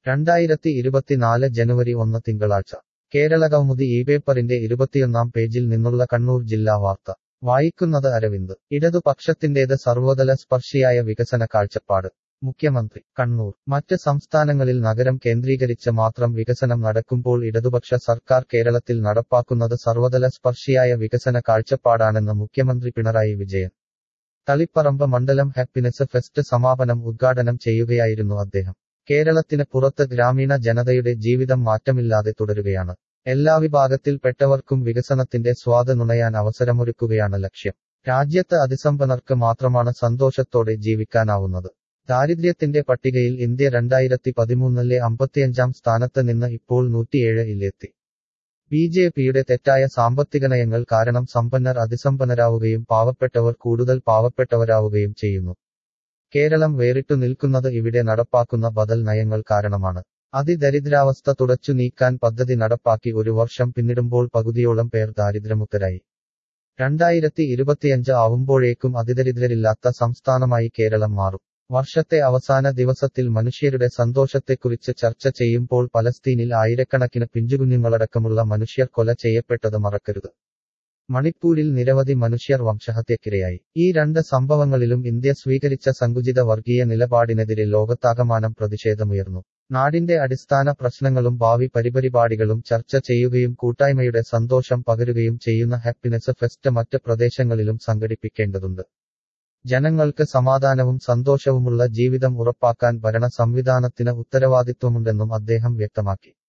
രണ്ടായിരത്തി ഇരുപത്തിനാല് ജനുവരി ഒന്ന് തിങ്കളാഴ്ച കേരളകൗമുദി ഈ പേപ്പറിന്റെ ഇരുപത്തിയൊന്നാം പേജിൽ നിന്നുള്ള കണ്ണൂർ ജില്ലാ വാർത്ത വായിക്കുന്നത് അരവിന്ദ് ഇടതുപക്ഷത്തിന്റേത് സർവ്വതല സ്പർശിയായ വികസന കാഴ്ചപ്പാട് മുഖ്യമന്ത്രി കണ്ണൂർ മറ്റ് സംസ്ഥാനങ്ങളിൽ നഗരം കേന്ദ്രീകരിച്ച് മാത്രം വികസനം നടക്കുമ്പോൾ ഇടതുപക്ഷ സർക്കാർ കേരളത്തിൽ നടപ്പാക്കുന്നത് സർവ്വതല സ്പർശിയായ വികസന കാഴ്ചപ്പാടാണെന്ന് മുഖ്യമന്ത്രി പിണറായി വിജയൻ തളിപ്പറമ്പ് മണ്ഡലം ഹാപ്പിനെസ് ഫെസ്റ്റ് സമാപനം ഉദ്ഘാടനം ചെയ്യുകയായിരുന്നു അദ്ദേഹം കേരളത്തിന് പുറത്ത് ഗ്രാമീണ ജനതയുടെ ജീവിതം മാറ്റമില്ലാതെ തുടരുകയാണ് എല്ലാ വിഭാഗത്തിൽപ്പെട്ടവർക്കും വികസനത്തിന്റെ സ്വാദ് നുണയാൻ അവസരമൊരുക്കുകയാണ് ലക്ഷ്യം രാജ്യത്ത് അതിസമ്പന്നർക്ക് മാത്രമാണ് സന്തോഷത്തോടെ ജീവിക്കാനാവുന്നത് ദാരിദ്ര്യത്തിന്റെ പട്ടികയിൽ ഇന്ത്യ രണ്ടായിരത്തി പതിമൂന്നിലെ അമ്പത്തിയഞ്ചാം സ്ഥാനത്ത് നിന്ന് ഇപ്പോൾ നൂറ്റിയേഴ് ഇല്ലെത്തി ബി ജെ പിയുടെ തെറ്റായ സാമ്പത്തിക നയങ്ങൾ കാരണം സമ്പന്നർ അതിസമ്പന്നരാവുകയും പാവപ്പെട്ടവർ കൂടുതൽ പാവപ്പെട്ടവരാവുകയും ചെയ്യുന്നു കേരളം വേറിട്ടു നിൽക്കുന്നത് ഇവിടെ നടപ്പാക്കുന്ന ബദൽ നയങ്ങൾ കാരണമാണ് അതിദരിദ്രാവസ്ഥ തുടച്ചു നീക്കാൻ പദ്ധതി നടപ്പാക്കി ഒരു വർഷം പിന്നിടുമ്പോൾ പകുതിയോളം പേർ ദാരിദ്ര്യമുക്തരായി രണ്ടായിരത്തി ഇരുപത്തിയഞ്ച് ആവുമ്പോഴേക്കും അതിദരിദ്രരില്ലാത്ത സംസ്ഥാനമായി കേരളം മാറും വർഷത്തെ അവസാന ദിവസത്തിൽ മനുഷ്യരുടെ സന്തോഷത്തെക്കുറിച്ച് ചർച്ച ചെയ്യുമ്പോൾ പലസ്തീനിൽ ആയിരക്കണക്കിന് പിഞ്ചുകുഞ്ഞുങ്ങളടക്കമുള്ള മനുഷ്യർ കൊല ചെയ്യപ്പെട്ടത് മറക്കരുത് മണിപ്പൂരിൽ നിരവധി മനുഷ്യർ വംശഹത്യക്കിരയായി ഈ രണ്ട് സംഭവങ്ങളിലും ഇന്ത്യ സ്വീകരിച്ച സങ്കുചിത വർഗീയ നിലപാടിനെതിരെ ലോകത്താകമാനം പ്രതിഷേധമുയർന്നു നാടിന്റെ അടിസ്ഥാന പ്രശ്നങ്ങളും ഭാവി പരിപരിപാടികളും ചർച്ച ചെയ്യുകയും കൂട്ടായ്മയുടെ സന്തോഷം പകരുകയും ചെയ്യുന്ന ഹാപ്പിനെസ് ഫെസ്റ്റ് മറ്റ് പ്രദേശങ്ങളിലും സംഘടിപ്പിക്കേണ്ടതുണ്ട് ജനങ്ങൾക്ക് സമാധാനവും സന്തോഷവുമുള്ള ജീവിതം ഉറപ്പാക്കാൻ ഭരണ സംവിധാനത്തിന് ഉത്തരവാദിത്വമുണ്ടെന്നും അദ്ദേഹം വ്യക്തമാക്കി